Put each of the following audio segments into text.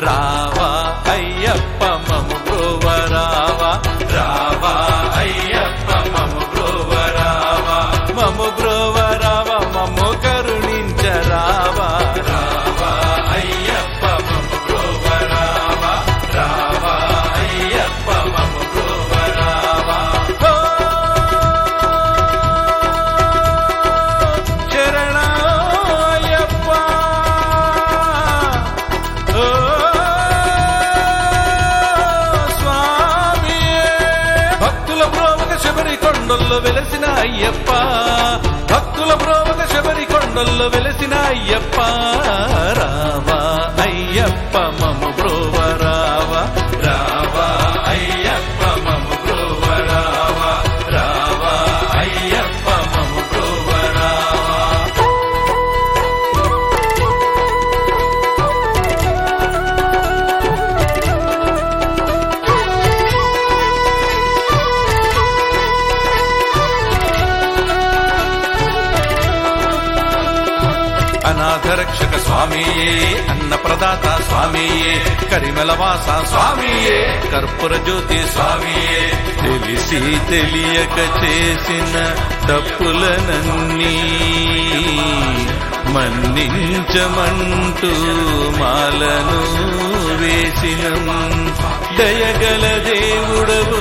రావా అయ్యప్ప మము బ్రోవ రావా రావా అయ్యప్ప మము బ్రోవ రావా మము బ్రోవ రావా మమ్ము కరుణించ రావా రావా అయ్యప్ప మము బ్రోవ రావా రావా అయ్యప్ప మము బ్రోవ రావా ఓ శరణయ్యప్ప ఓ స్వామియే భక్తుల ప్రోమక శబరి కొండల్లో వెలసిన అయ్యప్ప భక్తుల ప్రోమక శబరి కొండల్లో వెలసిన అయ్యప్ప రావా అయ్యప్ప మమ బ్రోవ రావా రావా అయ్యప్ప మమ బ్రోవ రావా రావా అయ్యప్ప మమ బ్రోవ రావా అనాథరక్షక స్వామియే అన్న ప్రదాత స్వామియే కరిమలవాస స్వామియే కర్పూర జ్యోతి స్వామియే తెలిసి తెలియక చేసిన తప్పులనన్నీ మన్నించమంటూ మాలను వేసిన దయగల దేవుడవు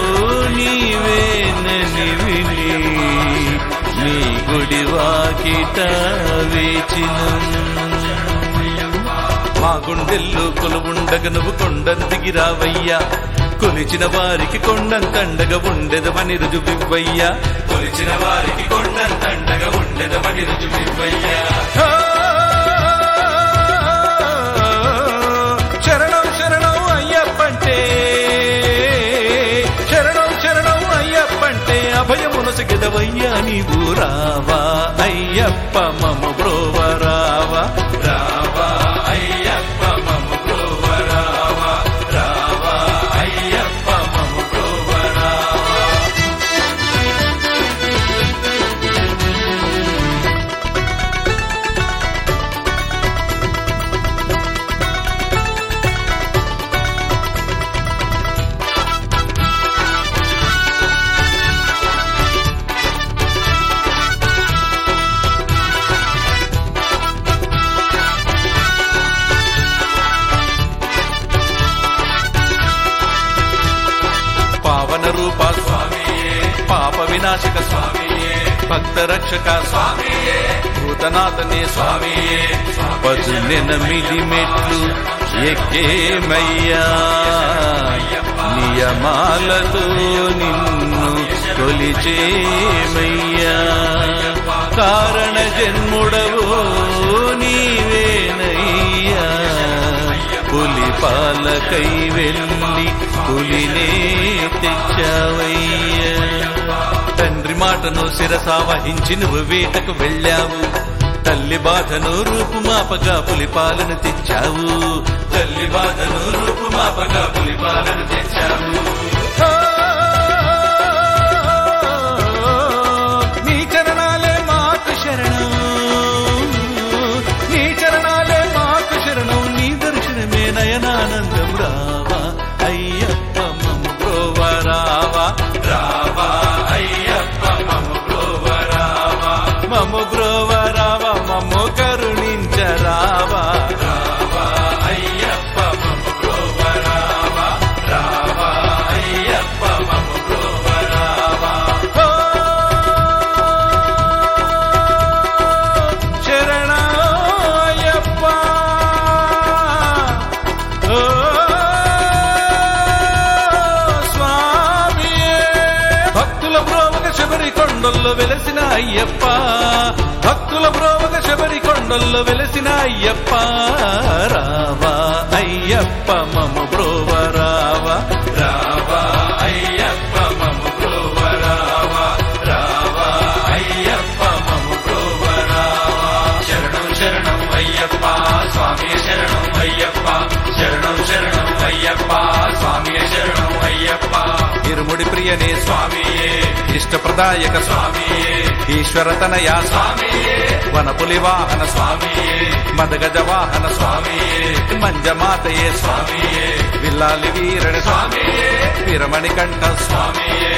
నీవేనని విని నీ గుడి వాకిట వేచిన మా గుండెల్లో కొలువుండగ నువ్వు కొండను దిగిరావయ్యా కొలిచిన వారికి కొండంతండగా ఉండెదవని రుజువివ్వయ్యా కొలిచిన వారికి కొండంతండగా ఉండెదవని రుజువివ్వయ్యా శరణం శరణం అయ్యప్పంటే శరణం శరణం అయ్యప్పంటే అభయమునసగెదవయ్యా నీవు రావా అయ్యప్ప మమ బ్రోవ రావా రావా అయ్యప్ప మమ బ్రోవ రావా రావా అయ్యప్ప మమ బ్రోవ రావా పావన రూప స్వామియే పాప వినాశక స్వామియే భక్త రక్షక స్వామియే భూతనాథనే స్వామియే పదునెనమిది మెట్లు ఎక్కేమయ్యా నియమాలతో నిన్ను కొలిచేమయ్యా కారణ జన్ముడవో నీవేనయ్యా పులి పాలకై వెళ్ళి పులినే తెచ్చావయ్యా తండ్రి మాటను శిరసావహించి నువ్వు వేటకు వెళ్ళావు తల్లి బాధను రూపుమాపగా పులి పాలను తెచ్చావు తల్లి బాధను రూపుమాపగా పులి పాలను తెచ్చావు నీ చరణాలే మాకు శరణం నీ చరణాలే మాకు శరణం నీ దర్శనమే నయనానందం రావా అయ్యప్ప మమ బ్రోవ రావా రావా అయ్యప్ప మమ బ్రోవ రావా మమ బ్రోవ రావా మమ్మ కరుణించ రావా రావా అయ్యప్ప మమ బ్రోవ రావా రావా అయ్యప్ప మమ బ్రోవ రావా ఓ శరణయ్యప్ప ఓ స్వామియే భక్తుల బ్రోవక శబరి కొండల్లో వెలసిన అయ్యప్ప భక్తుల బ్రోవక శబరి కొండల్లో వెలసిన అయ్యప్ప రావా అయ్యప్ప మమ బ్రోవ రావా రావా అయ్యప్ప మమ బ్రోవ రావా రావా అయ్యప్ప మమ బ్రోవ రావా శరణం శరణం అయ్యప్ప స్వామి శరణం అయ్యప్ప శరణం శరణం అయ్యప్ప స్వామి శరణం అయ్యప్ప ఇరుముడి ప్రియనే స్వామియే ఇష్టప్రదాయక స్వామియే ఈశ్వర తనయ స్వామియే వనపులి వాహన స్వామియే మదగజ వాహన స్వామియే మంజమాతయే స్వామియే విల్లాలి వీరణ స్వామియే వీరమణి కంఠ స్వామియే